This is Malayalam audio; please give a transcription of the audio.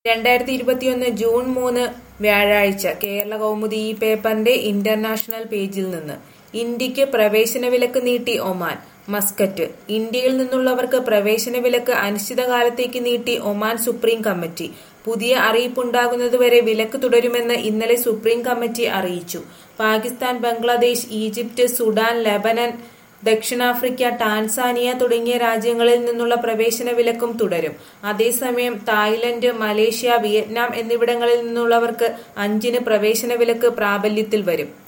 രണ്ടായിരത്തി ഇരുപത്തിയൊന്ന് ജൂൺ മൂന്ന് വ്യാഴാഴ്ച കേരള കൗമുദി ഈ പേപ്പറിന്റെ ഇന്റർനാഷണൽ പേജിൽ നിന്ന് ഇന്ത്യക്ക് പ്രവേശന വിലക്ക് നീട്ടി ഒമാൻ മസ്കറ്റ് ഇന്ത്യയിൽ നിന്നുള്ളവർക്ക് പ്രവേശന വിലക്ക് അനിശ്ചിതകാലത്തേക്ക് നീട്ടി ഒമാൻ സുപ്രീം കമ്മിറ്റി പുതിയ അറിയിപ്പുണ്ടാകുന്നതുവരെ വിലക്ക് തുടരുമെന്ന് ഇന്നലെ സുപ്രീം കമ്മിറ്റി അറിയിച്ചു Pakistan Bangladesh Egypt Sudan Lebanon ദക്ഷിണാഫ്രിക്ക ടാൻസാനിയ തുടങ്ങിയ രാജ്യങ്ങളിൽ നിന്നുള്ള പ്രവേശന വിലക്കും തുടരും അതേസമയം തായ്ലൻഡ് മലേഷ്യ വിയറ്റ്നാം എന്നിവിടങ്ങളിൽ നിന്നുള്ളവർക്ക് അഞ്ചിന് പ്രവേശന വിലക്ക് പ്രാബല്യത്തിൽ വരും